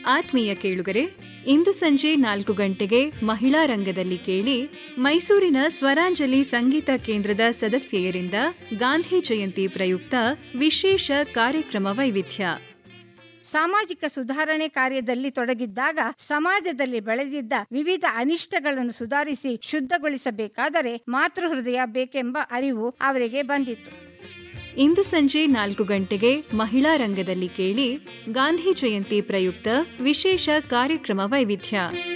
ಆತ್ಮೀಯ ಕೇಳುಗರೆ ಇಂದು ಸಂಜೆ ನಾಲ್ಕು ಗಂಟೆಗೆ ಮಹಿಳಾ ರಂಗದಲ್ಲಿ ಕೇಳಿ ಮೈಸೂರಿನ ಸ್ವರಾಂಜಲಿ ಸಂಗೀತ ಕೇಂದ್ರದ ಸದಸ್ಯೆಯರಿಂದ ಗಾಂಧಿ ಜಯಂತಿ ಪ್ರಯುಕ್ತ ವಿಶೇಷ ಕಾರ್ಯಕ್ರಮ ವೈವಿಧ್ಯ ಸಾಮಾಜಿಕ ಸುಧಾರಣೆ ಕಾರ್ಯದಲ್ಲಿ ತೊಡಗಿದ್ದಾಗ ಸಮಾಜದಲ್ಲಿ ಬೆಳೆದಿದ್ದ ವಿವಿಧ ಅನಿಷ್ಟಗಳನ್ನು ಸುಧಾರಿಸಿ ಶುದ್ಧಗೊಳಿಸಬೇಕಾದರೆ ಮಾತೃಹೃದಯ ಬೇಕೆಂಬ ಅರಿವು ಅವರಿಗೆ ಬಂದಿತ್ತು ಇಂದು ಸಂಜೆ ನಾಲ್ಕು ಗಂಟೆಗೆ ಮಹಿಳಾ ರಂಗದಲ್ಲಿ ಕೇಳಿ ಗಾಂಧಿ ಜಯಂತಿ ಪ್ರಯುಕ್ತ ವಿಶೇಷ ಕಾರ್ಯಕ್ರಮ ವೈವಿಧ್ಯ